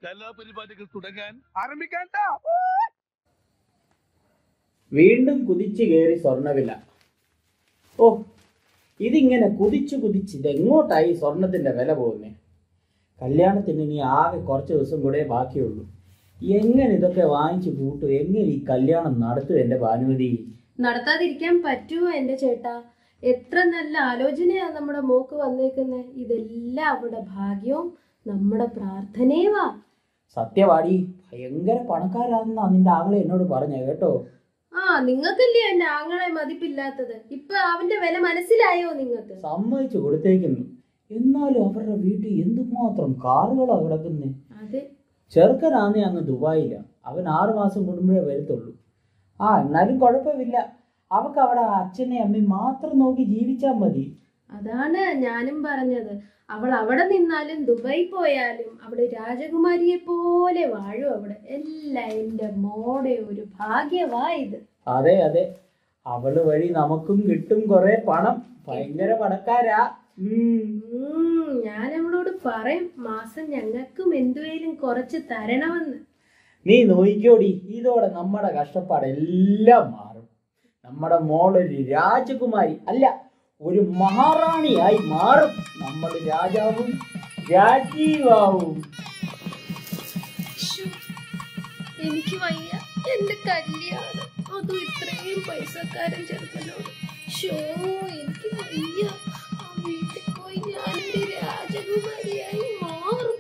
കലാപരിപാടികൾ തുടങ്ങാൻ ആരംഭിക്കാൻ വീണ്ടും കുതിച്ചു കയറി സ്വർണ്ണവില ഓ ഇതിങ്ങനെ കുതിച്ചു കുതിച്ച് ഇതെങ്ങോട്ടായി സ്വർണത്തിന്റെ വില പോകുന്നേ കല്യാണത്തിന് ഇനി ആകെ കുറച്ച് ദിവസം കൂടെ ബാക്കിയുള്ളൂ എങ്ങനെ ഇതൊക്കെ വാങ്ങിച്ചു കൂട്ടും എങ്ങനെ ഈ കല്യാണം നടത്തും എന്റെ ഭാനുമതി നടത്താതിരിക്കാൻ പറ്റുമോ എന്റെ ചേട്ടാ എത്ര നല്ല ആലോചനയാ നമ്മുടെ മോക്ക് വന്നേക്കുന്നത് ഇതെല്ലാം അവിടെ ഭാഗ്യവും നമ്മുടെ പ്രാർത്ഥനയുമാ സത്യവാടി ഭയങ്കര പണക്കാരാണെന്നാ നിന്റെ ആങ്ങളെ എന്നോട് പറഞ്ഞ കേട്ടോ ആ നിങ്ങൾക്കല്ലേ എന്റെ ആങ്ങളെ മതിപ്പില്ലാത്തത് ഇപ്പൊ അവന്റെ വില മനസ്സിലായോ നിങ്ങൾക്ക് സമ്മതിച്ചു കൊടുത്തേക്കുന്നു എന്നാലും അവരുടെ വീട്ടിൽ എന്തുമാത്രം കാറുകളാ കിടക്കുന്നേ അതെ ചെറുക്കനാന്നേ അങ്ങ് ദുബായില്ല അവൻ ആറു മാസം കൂടുമ്പോഴേ വരത്തുള്ളൂ ആ എന്നാലും കുഴപ്പമില്ല അവക്ക് അവിടെ അച്ഛനെ അമ്മയും മാത്രം നോക്കി ജീവിച്ചാൽ മതി അതാണ് ഞാനും പറഞ്ഞത് അവൾ അവിടെ നിന്നാലും ദുബായി പോയാലും അവള് രാജകുമാരിയെ പോലെ വാഴും അവിടെ എല്ലാം എന്റെ മോടെ ഒരു ഭാഗ്യവാ ഇത് അതെ അതെ അവള് വഴി നമുക്കും കിട്ടും കുറെ പണം ഭയങ്കര പണക്കാരാ ഉം. ഉം, ഞാൻ അവളോട് പറയും മാസം ഞങ്ങൾക്കും എന്തുവേലും കുറച്ച് തരണമെന്ന് നീ നോയിക്കോടി ഇതോടെ നമ്മുടെ കഷ്ടപ്പാടെല്ലാം മാറും നമ്മുടെ മോളൊരു രാജകുമാരി അല്ല ഒരു മഹാറാണിയായി മാറും നമ്മൾ രാജാവും രാജീവാവും എനിക്ക് വയ്യ എന്റെ കല്യാണം അതും ഇത്രയും പൈസക്കാരൻ ചെറുക്കനോട് ഷോ എനിക്ക് വയ്യ ആ വീട്ടിൽ പോയി ഞാനൊരു രാജകുമാരിയായി മാറും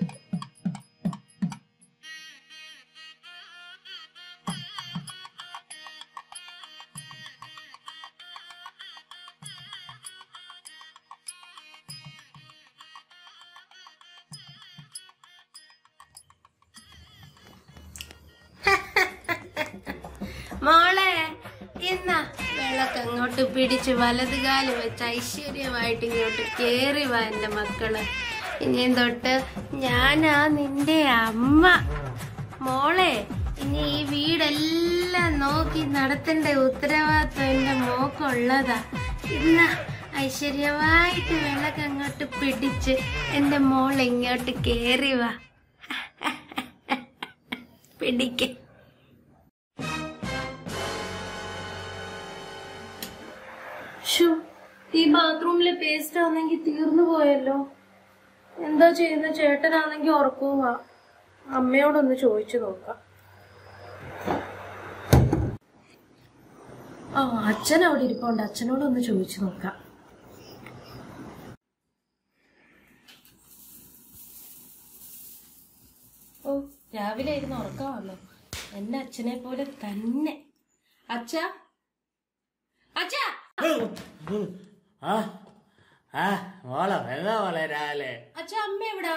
മോളെ എന്നാ വെള്ളക്ക് അങ്ങോട്ട് പിടിച്ച് വലത് കാല് വെച്ച് ഐശ്വര്യമായിട്ട് ഇങ്ങോട്ട് കേറി വാ എന്റെ മക്കള് ഇനിയും തൊട്ട് ഞാനാ നിന്റെ അമ്മ മോളെ ഇനി ഈ വീടെല്ലാം നോക്കി നടത്തേണ്ട ഉത്തരവാദിത്വം എന്റെ മോക്കുള്ളതാ ഇന്ന ഐശ്വര്യമായിട്ട് വെള്ളക്ക് അങ്ങോട്ട് പിടിച്ച് എന്റെ മോൾ ഇങ്ങോട്ട് കേറി വാ പിടിക്ക് ഷോ ഈ ബാത്റൂമിലെ പേസ്റ്റ് ആണെങ്കിൽ തീർന്നു പോയല്ലോ എന്താ ചെയ്യുന്ന ചേട്ടനാണെങ്കിൽ ഉറക്കവുമാ അമ്മയോടൊന്ന് ചോദിച്ചു നോക്കാം ആ അച്ഛൻ അവിടെ ഇരിപ്പുണ്ട് അച്ഛനോടൊന്ന് ചോദിച്ചു നോക്കാം ഓ രാവിലെ ഇരുന്ന് ഉറക്കമാണല്ലോ എന്റെ അച്ഛനെ പോലെ തന്നെ അച്ഛ അച്ഛാ ആ ആ മോളെ എന്താ മോളെ രാവിലെ അച്ഛ അമ്മ എവിടാ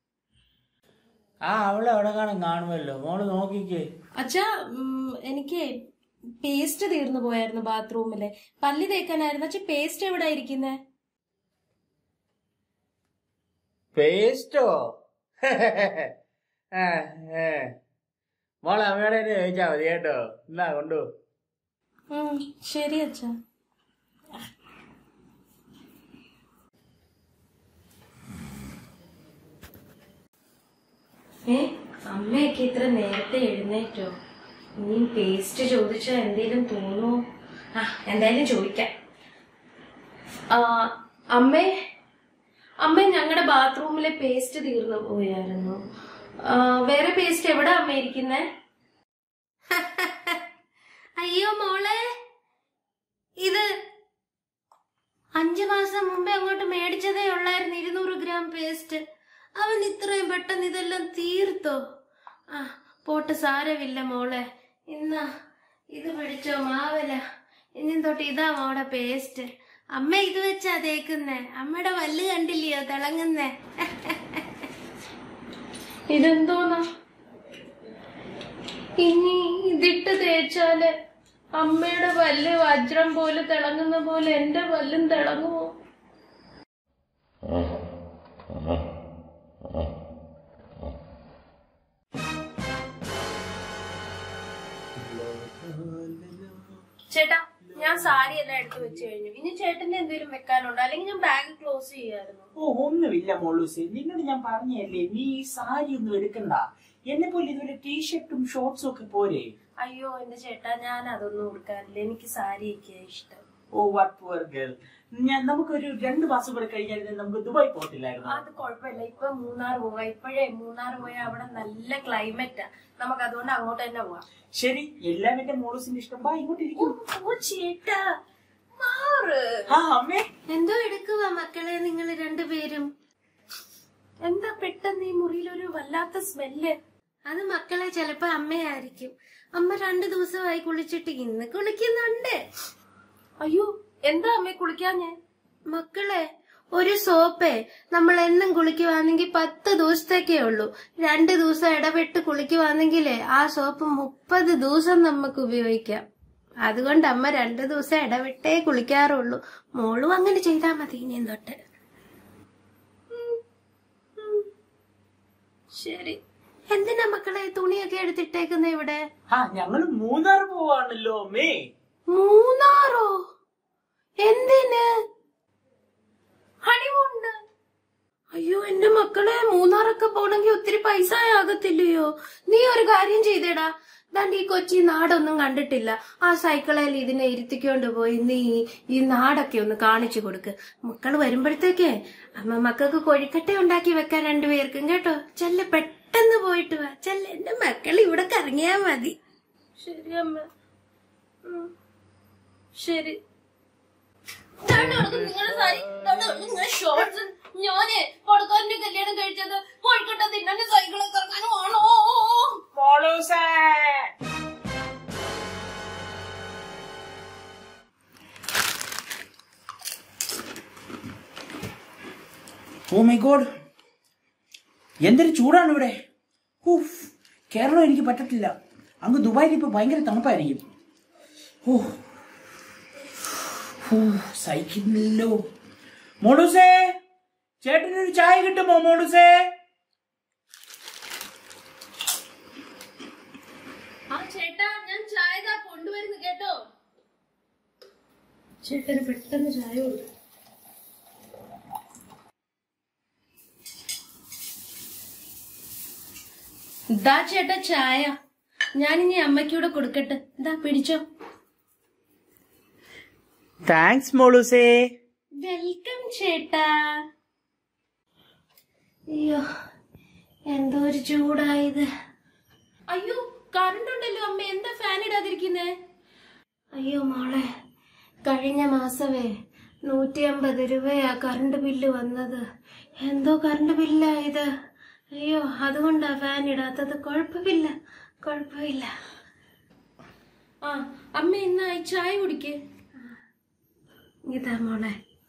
ആ അവളെ എവിടെ കാണും കാണുമല്ലോ മോള് നോക്കിക്കേ അച്ഛ എനിക്ക് പേസ്റ്റ് തീർന്നു പോയായിരുന്നു ബാത്റൂമിലെ പല്ല് തേക്കാനായിരുന്നു അച്ഛ പേസ്റ്റ് എവിടെ ഇരിക്കുന്നേ പേസ്റ്റോ ആ, ഏ. മോളെ അമ്മയോടെ തന്നെ ചോദിച്ചാ മതി കേട്ടോ എന്നാ കൊണ്ടു ഉം, ശരി അച്ഛ ഏ അമ്മയൊക്കെ ഇത്ര നേരത്തെ എഴുന്നേറ്റോ ഇനിയും പേസ്റ്റ് ചോദിച്ചാ എന്തേലും തോന്നുമോ ആ എന്തായാലും ചോദിക്കാം ആ, അമ്മേ അമ്മ ഞങ്ങളുടെ ബാത്റൂമിലെ പേസ്റ്റ് തീർന്നു പോയായിരുന്നു ആ, വേറെ പേസ്റ്റ് എവിടെ അമ്മ ഇരിക്കുന്നേ അയ്യോ മോളെ ഇത് അഞ്ചു മാസം മുമ്പേ അങ്ങോട്ട് മേടിച്ചതേ ഉള്ളായിരുന്നു ഇരുന്നൂറ് ഗ്രാം പേസ്റ്റ് അവൻ ഇത്രയും പെട്ടെന്ന് ഇതെല്ലാം തീർത്തോ ആ പോട്ട് സാരമില്ല മോളെ ഇന്നാ ഇത് പിടിച്ചോ മാവല ഇനി തൊട്ട് ഇതാ മോടെ പേസ്റ്റ് അമ്മ ഇത് വെച്ചാ തേക്കുന്നേ അമ്മയുടെ വല്ല് കണ്ടില്ലയോ തിളങ്ങുന്നേ ഇതെന്തോന്നാ ഇനി ഇതിട്ട് തേച്ചാല് അമ്മയുടെ പല്ല് വജ്രം പോലെ തിളങ്ങുന്ന പോലെ എന്റെ പല്ലും തിളങ്ങുമോ ചേട്ടാ ഞാൻ സാരി എല്ലാം എടുത്തു വെച്ച് കഴിഞ്ഞു ഇനി ചേട്ടന്റെ എന്തെങ്കിലും വെക്കാനുണ്ടോ അല്ലെങ്കിൽ ഞാൻ ബാഗ് ക്ലോസ് ചെയ്യായിരുന്നു ഓ ഒന്നുമില്ല മോളൂസെ നിന്നോട് ഞാൻ പറഞ്ഞല്ലേ നീ ഈ സാരി ഒന്നും എടുക്കണ്ട എന്നെ പോലെ ഇതുപോലെ ടീഷർട്ടും ഷോർട്സും ഒക്കെ പോരെ അയ്യോ എന്റെ ചേട്ടാ ഞാൻ അതൊന്നും കൊടുക്കാറില്ല എനിക്ക് സാരിയൊക്കെയാ ഇഷ്ടം ഓ വാട്ട് പുവർ ഗേൾ ഞാൻ നമുക്കൊരു രണ്ട് മാസം കൂടെ കഴിഞ്ഞാൽ നമുക്ക് ദുബായ് പോകത്തില്ലായിരുന്നു അത് കുഴപ്പമില്ല ഇപ്പൊ മൂന്നാർ പോവാ ഇപ്പോഴേ മൂന്നാർ പോയാൽ അവിടെ നല്ല ക്ലൈമറ്റാ നമുക്ക് അതുകൊണ്ട് അങ്ങോട്ട് തന്നെ പോവാം ശരി എല്ലാം എന്റെ മോളൂസിന്റെ ഇഷ്ടം വാ ഇങ്ങോട്ട് ഇരിക്കും ഓ ചേട്ടാ മാറ് ആ അമ്മേ എന്തോ എടുക്കുക മക്കളെ നിങ്ങൾ രണ്ടുപേരും എന്താ പെട്ടെന്ന് ഈ മുറിയിൽ ഒരു വല്ലാത്ത സ്മെല്ല് അത് മക്കളെ ചിലപ്പോ അമ്മയായിരിക്കും അമ്മ രണ്ടു ദിവസമായി കുളിച്ചിട്ട് ഇന്ന് കുളിക്കുന്നുണ്ട് അയ്യോ എന്താ അമ്മ കുളിക്കാഞ്ഞേ മക്കളെ ഒരു സോപ്പേ നമ്മൾ എന്നും കുളിക്കുവാണെങ്കിൽ പത്ത് ദിവസത്തേക്കേ ഉള്ളൂ രണ്ട് ദിവസം ഇടവിട്ട് കുളിക്കുവാണെങ്കിലേ ആ സോപ്പ് മുപ്പത് ദിവസം നമുക്ക് ഉപയോഗിക്കാം അതുകൊണ്ട് അമ്മ രണ്ടു ദിവസം ഇടവിട്ടേ കുളിക്കാറുള്ളൂ മോളും അങ്ങനെ ചെയ്താ മതി ഇനി തൊട്ട് ശരി എന്തിനാ മക്കളെ തുണിയൊക്കെ എടുത്തിട്ടേക്കുന്ന ഇവിടെ ആ ഞങ്ങള് മൂന്നാർ പോവാണല്ലോ അമ്മേ മൂന്നാറോ എന്തിന് ഹണിമൂണ് അയ്യോ എന്റെ മക്കളെ മൂന്നാറൊക്കെ പോണെങ്കിൽ ഒത്തിരി പൈസ ആകത്തില്ലയോ നീ ഒരു കാര്യം ചെയ്തേടാ ദാണ്ട് ഈ കൊച്ചി നാടൊന്നും കണ്ടിട്ടില്ല ആ സൈക്കിളിൽ ഇതിനെ ഇരുത്തിക്കൊണ്ട് പോയി നീ ഈ നാടൊക്കെ ഒന്ന് കാണിച്ചു കൊടുക്ക് മക്കള് വരുമ്പോഴത്തേക്കേ അമ്മ മക്കൾക്ക് കൊഴിക്കട്ട ഉണ്ടാക്കി വെക്കാൻ രണ്ടുപേർക്കും കേട്ടോ ചെല്ല പെട്ടെന്ന് പോയിട്ട് വാ ചെല്ല എന്റെ മക്കൾ ഇവിടെ കറങ്ങിയാ മതി ശരി അമ്മ ഉം. ശരി ഞാന് കൊടുക്കാരന്റെ കല്യാണം കഴിച്ചത് കോഴിക്കട്ട തിന്നെ സൈക്കിളൊക്കെ ഇറങ്ങാനുമാണോ മോളൂസേ ഓ മൈ ഗോഡ് എന്തൊരു ചൂടാണ് ഇവിടെ ഊഫ് കേരളം എനിക്ക് പറ്റത്തില്ല അങ്ങ് ദുബായിൽ ഇപ്പൊ ഭയങ്കര തണുപ്പായിരിക്കും ഓ ഹൂ, സഹിക്കുന്നില്ലോ മോളൂസേ ചേട്ടനൊരു ചായ കിട്ടുമോ മോളൂസേ ആ ചേട്ടാ ഞാൻ ചായ ദാ കൊണ്ടുവരുന്നു കേട്ടോ ചേട്ടന് പെട്ടെന്ന് ചായ കൊടുക്കും ഇതാ ചേട്ടാ ചായ ഞാനിനി അമ്മയ്ക്കൂടെ കൊടുക്കട്ടെ ഇതാ പിടിച്ചോ താങ്ക്സ് മോളൂസേ വെൽക്കം ചേട്ടാ അയ്യോ എന്തോ ഒരു ചൂടായത് അയ്യോ കറണ്ട് ഉണ്ടല്ലോ അമ്മ എന്താ ഫാൻ ഇടാതിരിക്കുന്നേ അയ്യോ മോളെ കഴിഞ്ഞ മാസമേ നൂറ്റി അമ്പത് രൂപയാ കറണ്ട് ബില്ല് വന്നത് എന്തോ കറണ്ട് ബില്ലാ ഇത് അയ്യോ അതുകൊണ്ടാ ഫാൻ ഇടാത്തത് കുഴപ്പമില്ല കുഴപ്പമില്ല ആ അമ്മ ഇന്നായി ചായ കുടിക്കേ ഇതാ മോളെ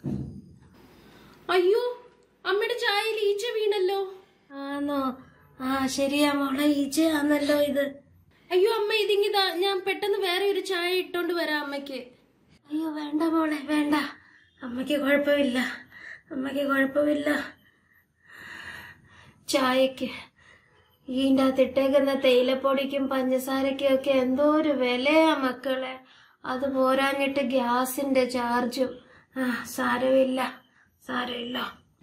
അയ്യോ അമ്മയുടെ ചായയിൽ ഈച്ച വീണല്ലോ ആണോ ആ ശരിയാ മോളെ ഈച്ച ആന്നല്ലോ ഇത് അയ്യോ അമ്മ ഇതിങ്ങിതാ ഞാൻ പെട്ടെന്ന് വേറെ ഒരു ചായ ഇട്ടോണ്ട് വരാം അമ്മയ്ക്ക് അയ്യോ വേണ്ട മോളെ വേണ്ട അമ്മയ്ക്ക് കുഴപ്പമില്ല അമ്മയ്ക്ക് കുഴപ്പമില്ല ചായക്ക് ഈൻ്റെ അകത്ത് ഇട്ടേക്കുന്ന തേയിലപ്പൊടിക്കും പഞ്ചസാരയ്ക്കും ഒക്കെ എന്തോ ഒരു വിലയാ മക്കളെ അത് പോരാഞ്ഞിട്ട് ഗ്യാസിന്റെ ചാർജും ആ സാരമില്ല സാരമില്ല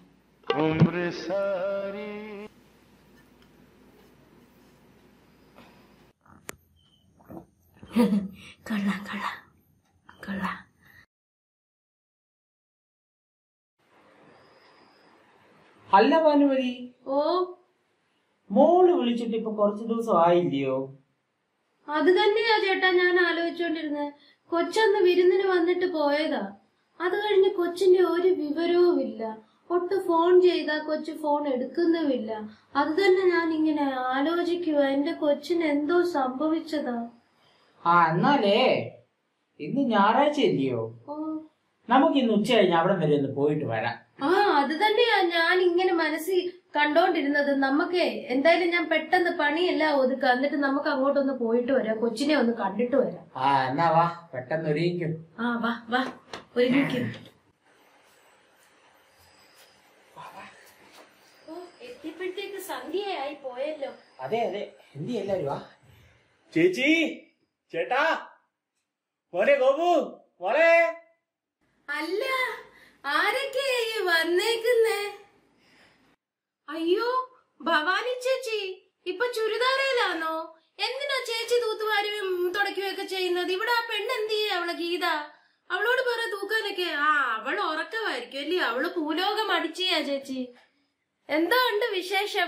കൊള്ളാം കൊള്ളാം കൊള്ളാം അല്ല ഭാനുമതി ഓ മോള് വിളിച്ചിട്ട് ഇപ്പൊ കുറച്ച് ദിവസം ആയില്ലയോ അത് തന്നെയാ ചേട്ടാ ഞാൻ ആലോചിച്ചോണ്ടിരുന്നത് കൊച്ചന്ന് വിരുന്നിന് വന്നിട്ട് പോയതാ അത് കഴിഞ്ഞ് കൊച്ചിന്റെ ഒരു വിവരവും ഇല്ല ഒട്ട് ഫോൺ ചെയ്താ കൊച്ചു ഫോൺ എടുക്കുന്നുമില്ല അത് തന്നെ ഞാൻ ഇങ്ങനെ ആലോചിക്കുക എന്റെ കൊച്ചിന് എന്തോ സംഭവിച്ചതാ ആ എന്നാലേ ഇന്ന് ഞായറാഴ്ച ഇല്ലയോ ഓ നമുക്ക് ഇന്ന് ഉച്ച കഴിഞ്ഞ് അവിടെ വരെ ഒന്ന് പോയിട്ട് വരാം ആ അത് തന്നെയാ ഞാൻ ഇങ്ങനെ മനസ്സിൽ കണ്ടോണ്ടിരുന്നത് നമുക്കേ എന്തായാലും ഞാൻ പെട്ടെന്ന് പണിയെല്ലാം ഒതുക്കാം എന്നിട്ട് നമുക്ക് അങ്ങോട്ടൊന്ന് പോയിട്ട് വരാം കൊച്ചിനെ ഒന്ന് കണ്ടിട്ട് വരാം ആ എന്നാ വാ പെട്ടെന്ന് ഒരുങ്ങിക്കും ആ വാ വാ ഒരുമിക്കും ഓ എത്തിയപ്പോഴത്തേക്ക് സന്ധ്യയായി പോയല്ലോ അതെ അതെ എന്ത് എല്ലാരും വാ ചേച്ചി ചേട്ടാ മോനെ ഗോപു മോളെ അല്ല ആരൊക്കെയാ ഈ വന്നേക്കുന്നേ അയ്യോ ഭവാനി ചേച്ചി ഇപ്പൊ ചുരിദാരയിലാണോ എന്തിനാ ചേച്ചി തൂത്തുവാരുകയും തുടയ്ക്കുകയൊക്കെ ചെയ്യുന്നത് ഇവിടെ ആ പെണ്ണ് എന്ത് ചെയ്യാ അവളെ ഗീത അവളോട് പറ തൂക്കാനൊക്കെ ആ അവൾ ഉറക്കമായിരിക്കും അല്ലേ അവള് ഭൂലോകം അടിച്ചിയാ ചേച്ചി എന്താ ഉണ്ട് വിശേഷം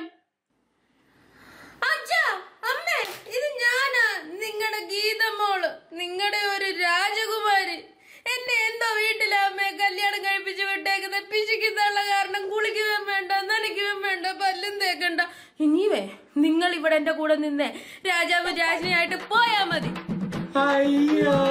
അച്ഛാ അമ്മേ ഇത് ഞാനാ നിങ്ങളുടെ ഗീതമോള് നിങ്ങളുടെ ഒരു രാജകുമാരി എന്നെ എന്തോ വീട്ടിലെ അമ്മയെ കല്യാണം കഴിപ്പിച്ച് വിട്ടേക്കുന്നത് പിശിക്കുന്നുള്ള കാരണം കുളിക്കുകയും വേണ്ട നനയ്ക്കുകയും വേണ്ട പല്ലും തേക്കണ്ട ഇനിവേ നിങ്ങൾ ഇവിടെ എന്റെ കൂടെ നിന്നേ രാജാവ് രാജ്ഞിയായിട്ട് പോയാ മതി അയ്യോ